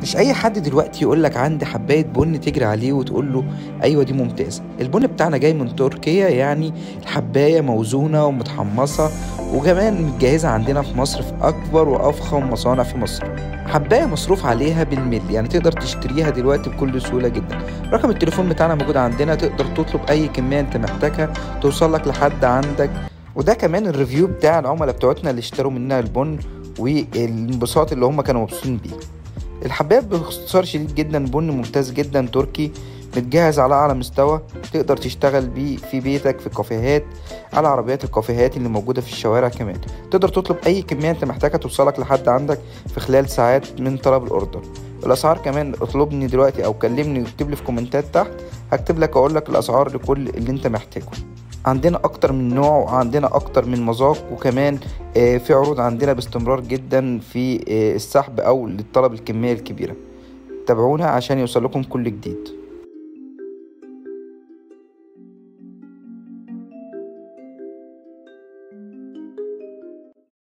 مش اي حد دلوقتي يقول لك عندي حبايه بن تجري عليه وتقول له ايوه دي ممتازه البن بتاعنا جاي من تركيا يعني الحبايه موزونه ومتحمصه وكمان متجهزه عندنا في مصر في اكبر وافخم مصانع في مصر حبايه مصروف عليها بالملي يعني تقدر تشتريها دلوقتي بكل سهوله جدا رقم التليفون بتاعنا موجود عندنا تقدر تطلب اي كميه انت محتاجها توصل لك لحد عندك وده كمان الريفيو بتاع العملاء بتوعتنا اللي اشتروا مننا البن والانبساط اللي هم كانوا مبسوطين بيه الحباب باختصار شديد جدا بن ممتاز جدا تركي متجهز على اعلى مستوى تقدر تشتغل بيه في بيتك في الكافيهات على عربيات الكافيهات اللي موجوده في الشوارع كمان تقدر تطلب اي كميه انت محتاجها توصلك لحد عندك في خلال ساعات من طلب الاوردر الاسعار كمان اطلبني دلوقتي او كلمني واكتب لي في كومنتات تحت هكتب لك اقول لك الاسعار لكل اللي انت محتاجه عندنا اكتر من نوع وعندنا اكتر من مذاق وكمان آه، في عروض عندنا باستمرار جدا في آه، السحب او للطلب الكميه الكبيره تابعونا عشان يوصل لكم كل جديد